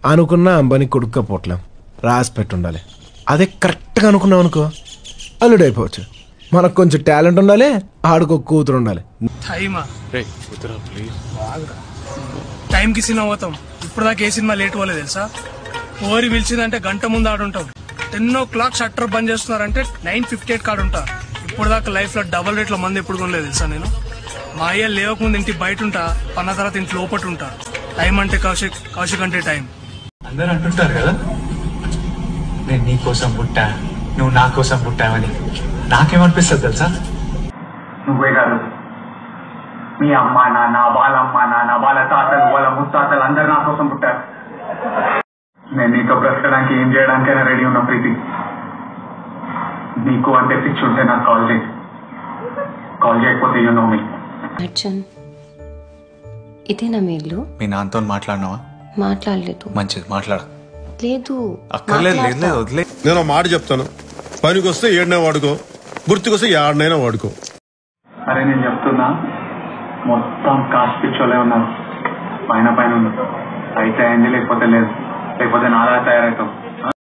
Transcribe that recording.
అనుకున్న అంబానీ కొడుక్క పోట్లేం రాసి పెట్టుండాలి అదే కరెక్ట్గా అనుకున్నాం అనుకో అల్లుడు అయిపోవచ్చు మనకు కొంచెం టాలెంట్ ఉండాలి ఆడుకో కూతురు ఉండాలి టైమా రే వద్దురా ప్లీజ్ టైంకి సినిమా పోతాం ఇప్పుడు దాకా ఏ సినిమా లేట్ పోలేదు తెలుసా ఓరి పిలిచిందంటే గంట ముందు ఆడుంటాం టెన్ ఓ క్లాక్ షట్టర్ బంద్ చేస్తున్నారంటే నైన్ ఫిఫ్టీ ఎయిట్ కాడు ఉంటా ఇప్పుడు దాకా లైఫ్ లో డబల్ రేట్ల మంది ఎప్పుడు కొనలేదు తెలుసా నేను మా అయ్య లేవకముందు ఇంటి బయట ఉంటా పన్న తర్వాత ఇంటి లోపట ఉంటా టైం అంటే కౌశిక్ కౌశిక్ అంటే టైం అందరూ అంటుంటారు కదా నేను నీ కోసం పుట్టా నువ్వు నా కోసం పుట్టావని నాకేమనిపిస్తుంది తెలుసా నువ్వే కాదు మీ అమ్మ నాన్న వాళ్ళ అమ్మ నాన్న వాళ్ళ తాతలు వాళ్ళ ముత్తాతలు అందరు నా కోసం పుట్టారు నేను నీతో బ్రతకడానికి ఏం చేయడానికైనా రెడీ ఉన్న ప్రీతి నీకు అంటే పిచ్చి ఉంటే నాకు కాల్ చేయి కాల్ చేయకపోతే యూ నో మీ అర్జున్ ఇదేనా మీ ఇల్లు మీ నాన్నతో మాట్లాడినావా మాట్లాడలేదు మంచిది మాట్లాడ లేదు అక్కర్లేదు లేదు లేదు వదిలే నేను ఒక మాట చెప్తాను పనికి వస్తే ఏడనే వాడుకో గుర్తుకొస్తే ఏడనైనా వాడుకో అరే నేను చెప్తున్నా మొత్తం కాస్ట్ పిచ్చోలే ఉన్నారు పైన పైన ఉన్నారు అయితే అయింది లేకపోతే లేదు లేకపోతే నాలా తయారవుతాం